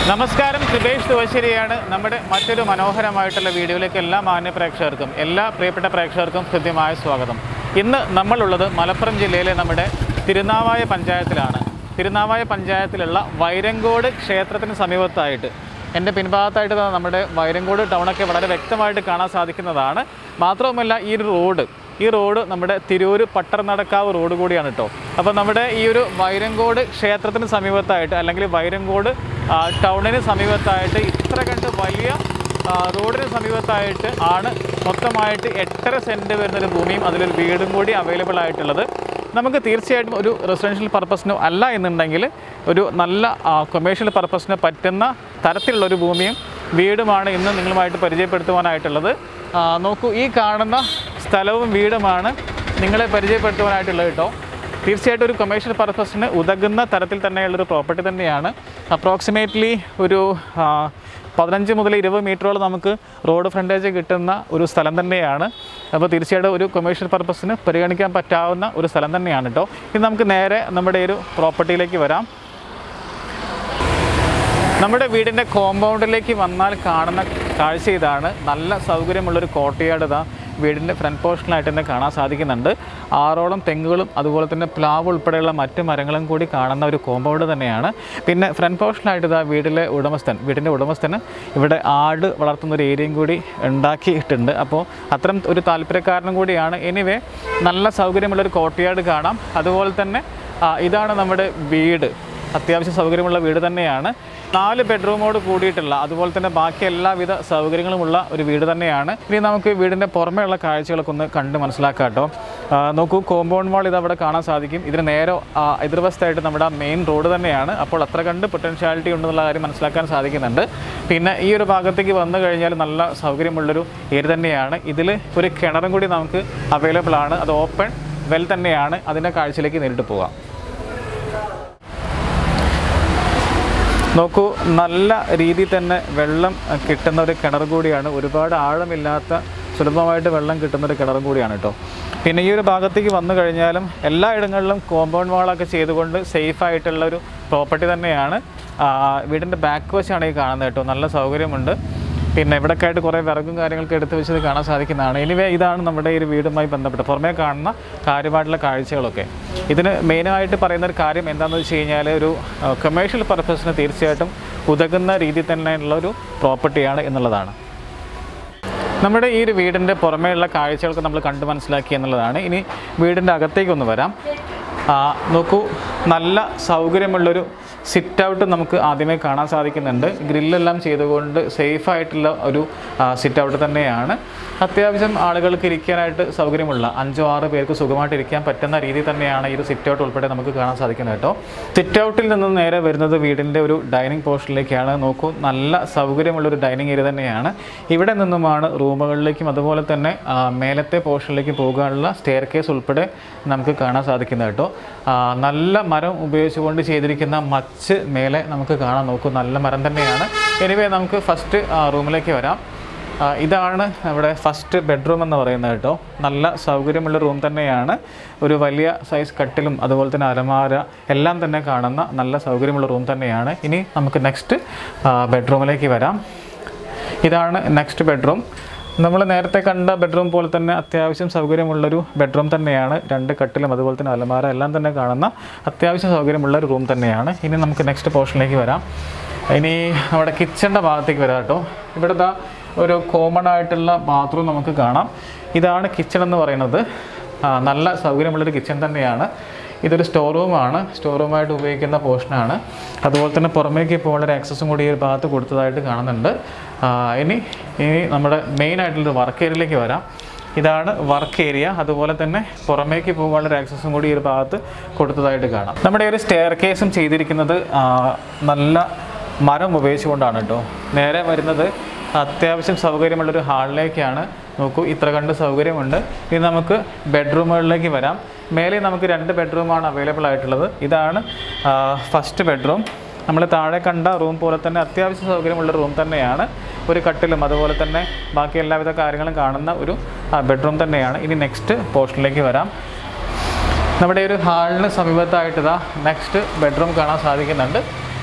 നമസ്കാരം കൃപേഷ് തുവശ്ശേരിയാണ് നമ്മുടെ മറ്റൊരു മനോഹരമായിട്ടുള്ള വീഡിയോയിലേക്ക് എല്ലാ മാന്യ പ്രേക്ഷകർക്കും എല്ലാ പ്രിയപ്പെട്ട പ്രേക്ഷകർക്കും കൃത്യമായ സ്വാഗതം ഇന്ന് നമ്മളുള്ളത് മലപ്പുറം ജില്ലയിലെ നമ്മുടെ തിരുനാവായ പഞ്ചായത്തിലാണ് തിരുനാവായ പഞ്ചായത്തിലുള്ള വൈരങ്കോട് ക്ഷേത്രത്തിന് സമീപത്തായിട്ട് എൻ്റെ പിൻഭാഗത്തായിട്ട് ദാ നമ്മുടെ വൈരങ്കോട് ടൗണൊക്കെ വളരെ വ്യക്തമായിട്ട് കാണാൻ സാധിക്കുന്നതാണ് മാത്രവുമല്ല ഈ ഒരു റോഡ് ഈ റോഡ് നമ്മുടെ തിരൂർ പട്ടർനടക്കാവ് റോഡ് കൂടിയാണ് കേട്ടോ അപ്പോൾ നമ്മുടെ ഈ ഒരു വൈരങ്കോട് ക്ഷേത്രത്തിന് സമീപത്തായിട്ട് അല്ലെങ്കിൽ വൈരങ്കോട് ആ, ടൗണിന് സമീപത്തായിട്ട് ഇത്ര കണ്ട് വലിയ ആ, റോഡിന് സമീപത്തായിട്ട് ആണ് മൊത്തമായിട്ട് എട്ടര സെൻറ്റ് വരുന്നൊരു ഭൂമിയും അതിലൊരു വീടും കൂടി അവൈലബിൾ ആയിട്ടുള്ളത് നമുക്ക് തീർച്ചയായിട്ടും ഒരു റെസിഡൻഷ്യൽ പർപ്പസിനോ അല്ല എന്നുണ്ടെങ്കിൽ ഒരു നല്ല കൊമേഴ്ഷ്യൽ പർപ്പസിന് പറ്റുന്ന തരത്തിലുള്ള ഒരു ഭൂമിയും വീടുമാണ് ഇന്ന് നിങ്ങളുമായിട്ട് പരിചയപ്പെടുത്തുവാനായിട്ടുള്ളത് ആ, നോക്കൂ ഈ കാണുന്ന സ്ഥലവും വീടുമാണ് നിങ്ങളെ പരിചയപ്പെടുത്തുവാനായിട്ടുള്ളത് കേട്ടോ തീർച്ചയായിട്ടും ഒരു കൊമേഴ്ഷ്യൽ പർപ്പസിന് ഉതകുന്ന തരത്തിൽ തന്നെയുള്ളൊരു പ്രോപ്പർട്ടി തന്നെയാണ് അപ്രോക്സിമേറ്റ്ലി ഒരു ആ, പതിനഞ്ച് മുതൽ ഇരുപത് മീറ്ററോളം നമുക്ക് റോഡ് ഫ്രണ്ടേജ് കിട്ടുന്ന ഒരു സ്ഥലം തന്നെയാണ് അപ്പോൾ തീർച്ചയായിട്ടും ഒരു കൊമേഴ്ഷ്യൽ പർപ്പസിന് പരിഗണിക്കാൻ പറ്റാവുന്ന ഒരു സ്ഥലം തന്നെയാണ് കേട്ടോ ഇനി നമുക്ക് നേരെ നമ്മുടെ ഈ ഒരു പ്രോപ്പർട്ടിയിലേക്ക് വരാം നമ്മുടെ വീടിൻ്റെ കോമ്പൗണ്ടിലേക്ക് വന്നാൽ കാണുന്ന കാഴ്ച ഇതാണ് നല്ല സൗകര്യമുള്ളൊരു കോട്ടയാട് ഇതാ വീടിൻ്റെ ഫ്രണ്ട് പോർഷനിലായിട്ട് തന്നെ കാണാൻ സാധിക്കുന്നുണ്ട് ആറോളം തെങ്ങുകളും അതുപോലെ തന്നെ പ്ലാവ് ഉൾപ്പെടെയുള്ള മറ്റ് മരങ്ങളും കൂടി കാണുന്ന ഒരു കോമ്പൗണ്ട് തന്നെയാണ് പിന്നെ ഫ്രണ്ട് പോർഷനിലായിട്ട് ഇതാ വീട്ടിലെ ഉടമസ്ഥൻ വീടിൻ്റെ ഉടമസ്ഥന് ഇവിടെ ആട് വളർത്തുന്ന ഒരു ഏരിയയും കൂടി ഉണ്ടാക്കിയിട്ടുണ്ട് അപ്പോൾ അത്തരം ഒരു താല്പര്യക്കാരനും കൂടിയാണ് എനിവേ നല്ല സൗകര്യമുള്ളൊരു കോട്ടയാട് കാണാം അതുപോലെ തന്നെ ആ, ഇതാണ് നമ്മുടെ വീട് അത്യാവശ്യം സൗകര്യമുള്ള വീട് തന്നെയാണ് നാല് ബെഡ്റൂമോട് കൂടിയിട്ടുള്ള അതുപോലെ തന്നെ ബാക്കി എല്ലാവിധ സൗകര്യങ്ങളുമുള്ള ഒരു വീട് തന്നെയാണ് ഇനി നമുക്ക് വീടിൻ്റെ പുറമേയുള്ള കാഴ്ചകളൊക്കെ ഒന്ന് കണ്ട് മനസ്സിലാക്കാം കേട്ടോ ആ, നോക്കൂ കോമ്പൗണ്ട് വാൾ ഇത് അവിടെ കാണാൻ സാധിക്കും ഇതിന് നേരെ ആ, എതിർവശത്തായിട്ട് നമ്മുടെ മെയിൻ റോഡ് തന്നെയാണ് അപ്പോൾ അത്ര കണ്ട് പൊട്ടൻഷ്യാലിറ്റി ഉണ്ടെന്നുള്ള കാര്യം മനസ്സിലാക്കാൻ സാധിക്കുന്നുണ്ട് പിന്നെ ഈ ഒരു ഭാഗത്തേക്ക് വന്നു കഴിഞ്ഞാൽ നല്ല സൗകര്യമുള്ളൊരു ഏരിയ തന്നെയാണ് ഇതിൽ ഒരു കിണറും കൂടി നമുക്ക് അവൈലബിൾ ആണ് അത് ഓപ്പൺ വെൽ തന്നെയാണ് അതിൻ്റെ കാഴ്ചയിലേക്ക് നേരിട്ട് പോകാം നോക്കൂ നല്ല രീതിയിൽ തന്നെ വെള്ളം അഹ്, കിട്ടുന്ന ഒരു കിണർ കൂടിയാണ് ഒരുപാട് ആഴമില്ലാത്ത സുലഭമായിട്ട് വെള്ളം കിട്ടുന്ന ഒരു കിണറും കൂടിയാണ് കേട്ടോ പിന്നെ ഈ ഒരു ഭാഗത്തേക്ക് വന്നു കഴിഞ്ഞാലും എല്ലാ ഇടങ്ങളിലും കോമ്പൗണ്ട് വാളൊക്കെ ചെയ്തുകൊണ്ട് സേഫ് ആയിട്ടുള്ള ഒരു പ്രോപ്പർട്ടി തന്നെയാണ് ആ, വീടിൻ്റെ ബാക്ക് വശമാണ് ഈ കാണുന്നത് കേട്ടോ നല്ല സൗകര്യമുണ്ട് പിന്നെ ഇവിടെയൊക്കെ ആയിട്ട് കുറേ വിറകും കാര്യങ്ങളൊക്കെ എടുത്ത് വെച്ചത് കാണാൻ സാധിക്കുന്നതാണ് എനിവേ ഇതാണ് നമ്മുടെ ഈ ഒരു വീടുമായി ബന്ധപ്പെട്ട് പുറമേ കാണുന്ന കാര്യമായിട്ടുള്ള കാഴ്ചകളൊക്കെ ഇതിന് മെയിനായിട്ട് പറയുന്ന ഒരു കാര്യം എന്താണെന്ന് വെച്ച് കഴിഞ്ഞാൽ ഒരു കമേഴ്ഷ്യൽ പർപ്പസിന് തീർച്ചയായിട്ടും ഉതകുന്ന രീതിയിൽ തന്നെയുള്ള ഒരു പ്രോപ്പർട്ടിയാണ് എന്നുള്ളതാണ് നമ്മുടെ ഈ ഒരു വീടിൻ്റെ പുറമേയുള്ള കാഴ്ചകളൊക്കെ നമ്മൾ കണ്ട് മനസ്സിലാക്കി എന്നുള്ളതാണ് ഇനി വീടിൻ്റെ അകത്തേക്കൊന്ന് വരാം ആ, നോക്കൂ നല്ല സൗകര്യമുള്ളൊരു സിറ്റ് ഔട്ട് നമുക്ക് ആദ്യമേ കാണാൻ സാധിക്കുന്നുണ്ട് ഗ്രില്ലെല്ലാം ചെയ്തുകൊണ്ട് സേഫ് ആയിട്ടുള്ള ഒരു സിറ്റ് ഔട്ട് തന്നെയാണ് അത്യാവശ്യം ആളുകൾക്ക് ഇരിക്കാനായിട്ട് സൗകര്യമുള്ള അഞ്ചോ ആറ് പേർക്ക് സുഖമായിട്ട് ഇരിക്കാൻ പറ്റുന്ന രീതിയിൽ തന്നെയാണ് ഈ ഒരു സിറ്റ് ഔട്ട് ഉൾപ്പെടെ നമുക്ക് കാണാൻ സാധിക്കുന്നത് കേട്ടോ സിറ്റ് ഔട്ടിൽ നിന്ന് നേരെ വരുന്നത് വീടിൻ്റെ ഒരു ഡൈനിങ് പോർഷനിലേക്കാണ് നോക്കൂ നല്ല സൗകര്യമുള്ള ഒരു ഡൈനിങ് ഏരിയ തന്നെയാണ് ഇവിടെ നിന്നുമാണ് റൂമുകളിലേക്കും അതുപോലെ തന്നെ ആ, മേലത്തെ പോർഷനിലേക്ക് പോകാനുള്ള സ്റ്റെയർ കേസ് ഉൾപ്പെടെ നമുക്ക് കാണാൻ സാധിക്കുന്നത് കേട്ടോ ആ, നല്ല മരം ഉപയോഗിച്ചുകൊണ്ട് ചെയ്തിരിക്കുന്ന മച്ച് മേലെ നമുക്ക് കാണാൻ നോക്കൂ നല്ല മരം തന്നെയാണ് എനിവേ നമുക്ക് ഫസ്റ്റ് റൂമിലേക്ക് വരാം ആ, ഇതാണ് നമ്മുടെ ഫസ്റ്റ് ബെഡ്റൂം എന്ന് പറയുന്നത് കേട്ടോ നല്ല സൗകര്യമുള്ള റൂം തന്നെയാണ് ഒരു വലിയ സൈസ് കട്ടിലും അതുപോലെ തന്നെ അലമാര എല്ലാം തന്നെ കാണുന്ന നല്ല സൗകര്യമുള്ള റൂം തന്നെയാണ് ഇനി നമുക്ക് നെക്സ്റ്റ് ബെഡ്റൂമിലേക്ക് വരാം ഇതാണ് നെക്സ്റ്റ് ബെഡ്റൂം നമ്മൾ നേരത്തെ കണ്ട ബെഡ്റൂം പോലെ തന്നെ അത്യാവശ്യം സൗകര്യമുള്ളൊരു ബെഡ്റൂം തന്നെയാണ് രണ്ട് കട്ടിലും അതുപോലെ തന്നെ അലമാര എല്ലാം തന്നെ കാണുന്ന അത്യാവശ്യം സൗകര്യമുള്ള ഒരു റൂം തന്നെയാണ് ഇനി നമുക്ക് നെക്സ്റ്റ് പോർഷനിലേക്ക് വരാം ഇനി നമ്മുടെ കിച്ചൻ്റെ ഭാഗത്തേക്ക് വരാം കേട്ടോ ഇവിടെ ദാ ഒരു കോമൺ ആയിട്ടുള്ള ബാത്റൂം നമുക്ക് കാണാം ഇതാണ് കിച്ചൺ എന്ന് പറയുന്നത് ആ, നല്ല സൗകര്യമുള്ളൊരു കിച്ചൺ തന്നെയാണ് ഇതൊരു സ്റ്റോർ റൂമാണ് സ്റ്റോർ റൂമായിട്ട് ഉപയോഗിക്കുന്ന പോർഷനാണ് അതുപോലെ തന്നെ പുറമേക്ക് പോകാനുള്ള ഒരു ആക്സസും കൂടി ഈ ഒരു ഭാഗത്ത് കൊടുത്തതായിട്ട് കാണുന്നുണ്ട് ആ, ഇനി ഇനി നമ്മുടെ മെയിൻ ആയിട്ടുള്ള വർക്ക് ഏരിയയിലേക്ക് വരാം ഇതാണ് വർക്ക് ഏരിയ അതുപോലെ തന്നെ പുറമേക്ക് പോകാനുള്ള ഒരു ആക്സസും കൂടി ഈ ഒരു ഭാഗത്ത് കൊടുത്തതായിട്ട് കാണാം നമ്മുടെ ഈ ഒരു സ്റ്റെയർ കേസും ചെയ്തിരിക്കുന്നത് ആ, നല്ല മരം ഉപയോഗിച്ചുകൊണ്ടാണ് കേട്ടോ നേരെ വരുന്നത് അത്യാവശ്യം സൗകര്യമുള്ളൊരു ഹാളിലേക്കാണ് നോക്കൂ ഇത്ര കണ്ട് സൗകര്യമുണ്ട് ഇനി നമുക്ക് ബെഡ്റൂമുകളിലേക്ക് വരാം മേലെ നമുക്ക് രണ്ട് ബെഡ്റൂമാണ് അവൈലബിൾ ആയിട്ടുള്ളത് ഇതാണ് ഫസ്റ്റ് ബെഡ്റൂം നമ്മൾ താഴെ കണ്ട റൂം പോലെ തന്നെ അത്യാവശ്യം സൗകര്യമുള്ള റൂം തന്നെയാണ് ഒരു കട്ടിലും അതുപോലെ തന്നെ ബാക്കി എല്ലാവിധ കാര്യങ്ങളും കാണുന്ന ഒരു ബെഡ്റൂം തന്നെയാണ് ഇനി നെക്സ്റ്റ് പോർഷനിലേക്ക് വരാം നമ്മുടെ ഒരു ഹാളിന് സമീപത്തായിട്ട് ഇതാ നെക്സ്റ്റ് ബെഡ്റൂം കാണാൻ സാധിക്കുന്നുണ്ട്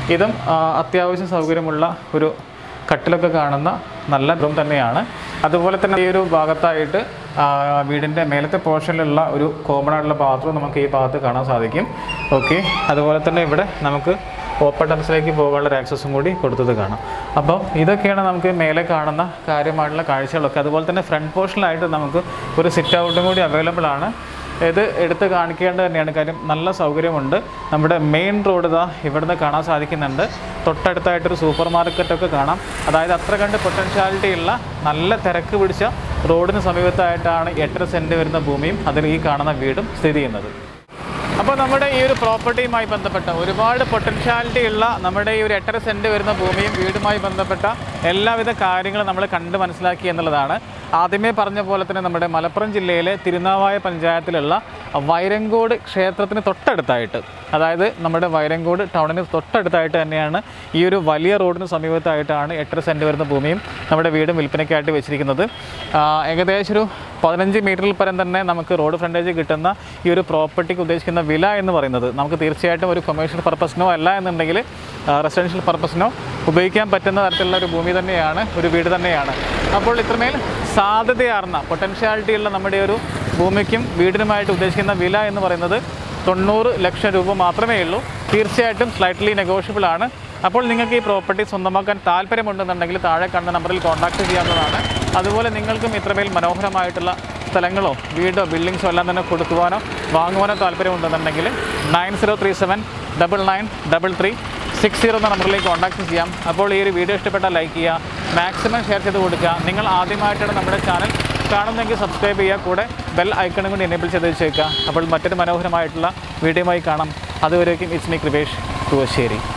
ഇതും ആ, അത്യാവശ്യം സൗകര്യമുള്ള ഒരു കട്ടിലൊക്കെ കാണുന്ന നല്ല റൂം തന്നെയാണ് അതുപോലെ തന്നെ ഈ ഒരു ഭാഗത്തായിട്ട് ആ, വീടിൻ്റെ മേലത്തെ പോർഷനിലുള്ള ഒരു കോമൺ ആയിട്ടുള്ള ബാത്റൂം നമുക്ക് ഈ ഭാഗത്ത് കാണാൻ സാധിക്കും ഓക്കെ അതുപോലെ തന്നെ ഇവിടെ നമുക്ക് ഓപ്പൺ ടെറസിലേക്ക് പോകാനുള്ള ഒരു ആക്സസും കൂടി കൊടുത്തത് കാണാം അപ്പോൾ ഇതൊക്കെയാണ് നമുക്ക് മേലെ കാണുന്ന കാര്യമായിട്ടുള്ള കാഴ്ചകളൊക്കെ അതുപോലെ തന്നെ ഫ്രണ്ട് പോർഷനിലായിട്ട് നമുക്ക് ഒരു സിറ്റ് ഔട്ടും കൂടി അവൈലബിൾ ആണ് ഇത് എടുത്ത് കാണിക്കേണ്ടത് തന്നെയാണ് കാര്യം നല്ല സൗകര്യമുണ്ട് നമ്മുടെ മെയിൻ റോഡ് ഇതാ ഇവിടുന്ന് കാണാൻ സാധിക്കുന്നുണ്ട് തൊട്ടടുത്തായിട്ടൊരു സൂപ്പർ മാർക്കറ്റൊക്കെ കാണാം അതായത് അത്ര കണ്ട് പൊട്ടൻഷ്യാലിറ്റി ഉള്ള നല്ല തിരക്ക് പിടിച്ച റോഡിന് സമീപത്തായിട്ടാണ് എട്ടര സെൻറ്റ് വരുന്ന ഭൂമിയും അതിൽ ഈ കാണുന്ന വീടും സ്ഥിതി ചെയ്യുന്നത് അപ്പോൾ നമ്മുടെ ഈ ഒരു പ്രോപ്പർട്ടിയുമായി ബന്ധപ്പെട്ട ഒരുപാട് പൊട്ടൻഷ്യാലിറ്റി ഉള്ള നമ്മുടെ ഈ ഒരു എട്ടര സെൻറ്റ് വരുന്ന ഭൂമിയും വീടുമായി ബന്ധപ്പെട്ട എല്ലാവിധ കാര്യങ്ങളും നമ്മൾ കണ്ട് മനസ്സിലാക്കി എന്നുള്ളതാണ് ആദ്യമേ പറഞ്ഞ പോലെ തന്നെ നമ്മുടെ മലപ്പുറം ജില്ലയിലെ തിരുനാവായ പഞ്ചായത്തിലുള്ള വൈരങ്കോട് ക്ഷേത്രത്തിന് തൊട്ടടുത്തായിട്ട് അതായത് നമ്മുടെ വൈരങ്കോട് ടൗണിന് തൊട്ടടുത്തായിട്ട് തന്നെയാണ് ഈ ഒരു വലിയ റോഡിന് സമീപത്തായിട്ടാണ് എട്ടര സെൻറ്റ് വരുന്ന ഭൂമിയും നമ്മുടെ വീടും വിൽപ്പനയ്ക്കായിട്ട് വെച്ചിരിക്കുന്നത് ആ, ഏകദേശം ഒരു പതിനഞ്ച് മീറ്ററിൽ പരം തന്നെ നമുക്ക് റോഡ് ഫ്രണ്ടേജ് കിട്ടുന്ന ഈ ഒരു പ്രോപ്പർട്ടിക്ക് ഉദ്ദേശിക്കുന്ന വില എന്ന് പറയുന്നത് നമുക്ക് തീർച്ചയായിട്ടും ഒരു കൊമേഴ്ഷ്യൽ പർപ്പസിനോ അല്ല എന്നുണ്ടെങ്കിൽ റെസിഡൻഷ്യൽ പർപ്പസിനോ ഉപയോഗിക്കാൻ പറ്റുന്ന തരത്തിലുള്ള ഒരു ഭൂമി തന്നെയാണ് ഒരു വീട് തന്നെയാണ് അപ്പോൾ ഇത്രമേൽ സാധ്യതയാർന്ന പൊട്ടൻഷ്യാലിറ്റി ഉള്ള നമ്മുടെ ഒരു ഭൂമിക്കും വീടിനുമായിട്ട് ഉദ്ദേശിക്കുന്ന വില എന്ന് പറയുന്നത് തൊണ്ണൂറ് ലക്ഷം രൂപ മാത്രമേ ഉള്ളൂ തീർച്ചയായിട്ടും സ്ലൈറ്റ്ലി നെഗോഷ്യബിൾ ആണ് അപ്പോൾ നിങ്ങൾക്ക് ഈ പ്രോപ്പർട്ടി സ്വന്തമാക്കാൻ താല്പര്യമുണ്ടെന്നുണ്ടെങ്കിൽ താഴെ കണ്ട നമ്പറിൽ കോൺടാക്ട് ചെയ്യാവുന്നതാണ് അതുപോലെ നിങ്ങൾക്കും ഇത്രമേൽ മനോഹരമായിട്ടുള്ള സ്ഥലങ്ങളോ വീടോ ബിൽഡിങ്സോ എല്ലാം തന്നെ കൊടുക്കുവാനോ വാങ്ങുവാനോ താല്പര്യമുണ്ടെന്നുണ്ടെങ്കിൽ nine zero three seven double nine double three six zero എന്ന നമ്പറിലേക്ക് കോൺടാക്ട് ചെയ്യാം അപ്പോൾ ഈ ഒരു വീഡിയോ ഇഷ്ടപ്പെട്ടാൽ ലൈക്ക് ചെയ്യുക മാക്സിമം ഷെയർ ചെയ്ത് കൊടുക്കുക നിങ്ങൾ ആദ്യമായിട്ടാണ് നമ്മുടെ ചാനൽ കാണുന്നെങ്കിൽ സബ്സ്ക്രൈബ് ചെയ്യുക കൂടെ ബെൽ ഐക്കണും കൂടി എനേബിൾ ചെയ്ത് വെച്ചേക്കുക അപ്പോൾ മറ്റൊരു മനോഹരമായിട്ടുള്ള വീഡിയോയുമായി കാണാം അതുവരേക്കും ഇറ്റ്സ് മീ കൃപേഷ് തുവശ്ശേരി